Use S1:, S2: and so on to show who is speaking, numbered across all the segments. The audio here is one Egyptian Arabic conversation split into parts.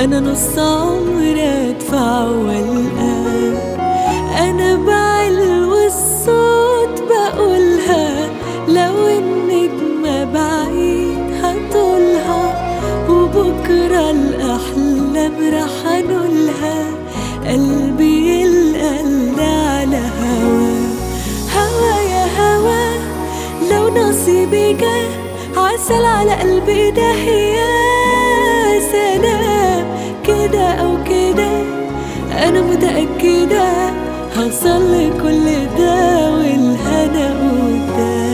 S1: انا نص عمر ادفع والقى انا بعلو الصوت بقولها لو النجمة بعيد هطولها وبكرة الأحلام رح أنولها قلبي يلقى اللي على هوا هوا يا هوا لو نصيبي جه عسل على قلبي ده يا سلام كده أو كده أنا متأكدة هوصل لكل ده والهنا قدام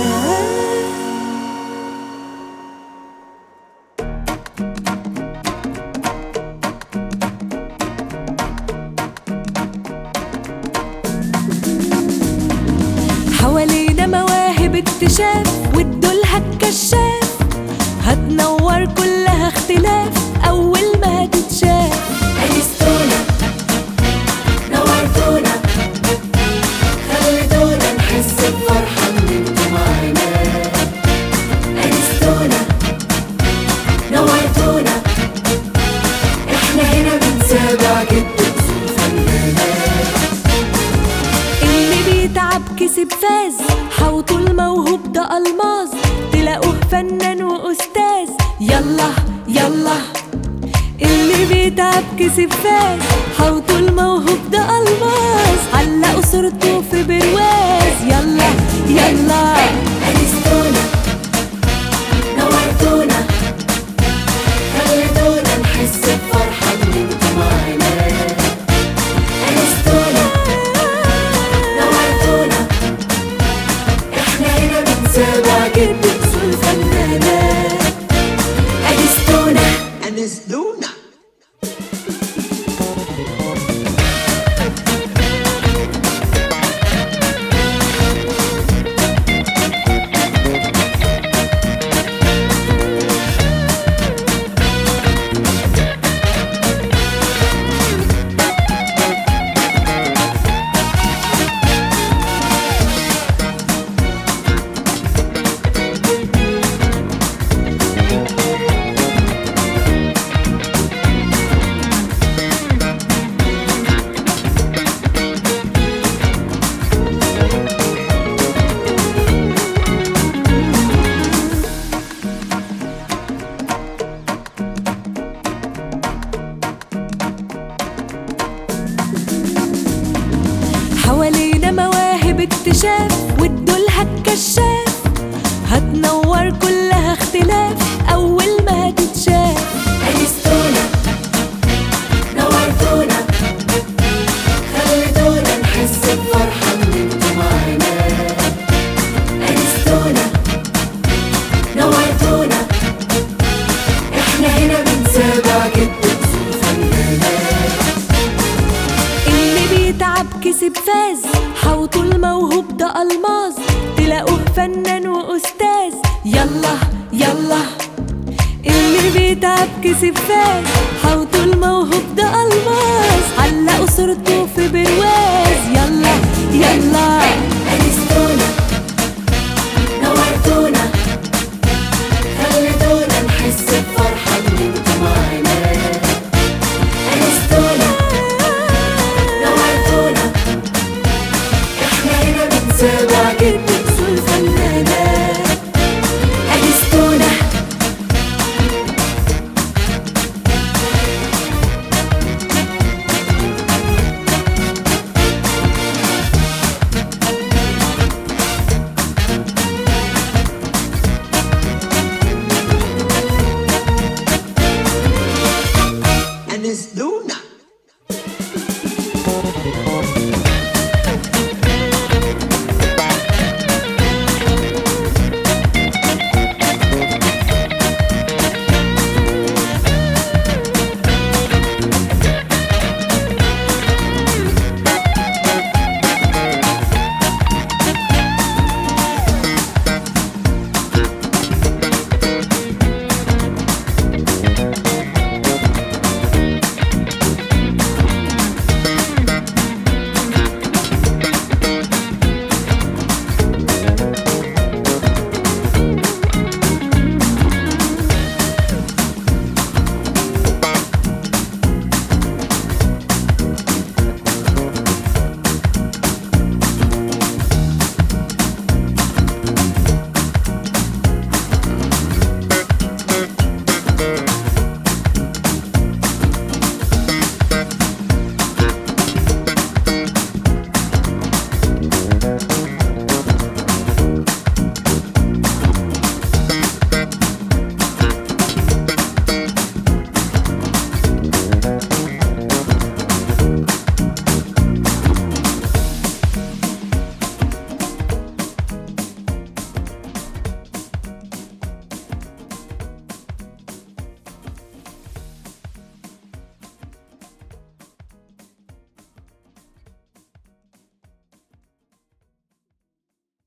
S1: حوالينا مواهب اكتشاف والدولها الكشاف هتنور كلها اختلاف أول ما هتتشاف
S2: أنستونا نورتونا خليتونا نحس بفرحة من انتوا معانا أنستونا نورتونا احنا هنا بنتابع جد أصول فنانات
S1: اللي بيتعب كسب فاز حوطوا الموهوب ده ألماظ تلاقوه فنان وأستاذ يلا يلا اللي بيتعب كسب فاز حوطوا الموهوب ده ألماظ علقوا صورته في برواز يلا يلا
S2: أنستونا نورتونا خليتونا نحس بفرحة من انتوا معانا أنستونا نورتونا احنا هنا بنتابع جد أصول فنانات أنستونا
S3: أنسدونا
S1: حوالينا مواهب اكتشاف والدولها الكشاف هتنور كلها اختلاف أول ما هتتشاف
S2: أنستونا نورتونا خليتونا نحس بفرحة من انتوا معانا أنستونا نورتونا احنا هنا بنتابع جد أصول فنانات
S1: اللي بيتعب كسب فاز حوطوا الموهوب ده ألماظ تلاقوه فنان وأستاذ يلا يلا اللي بيتعب كسب فاز حوطوا الموهوب ده ألماظ علقوا صورته في برواز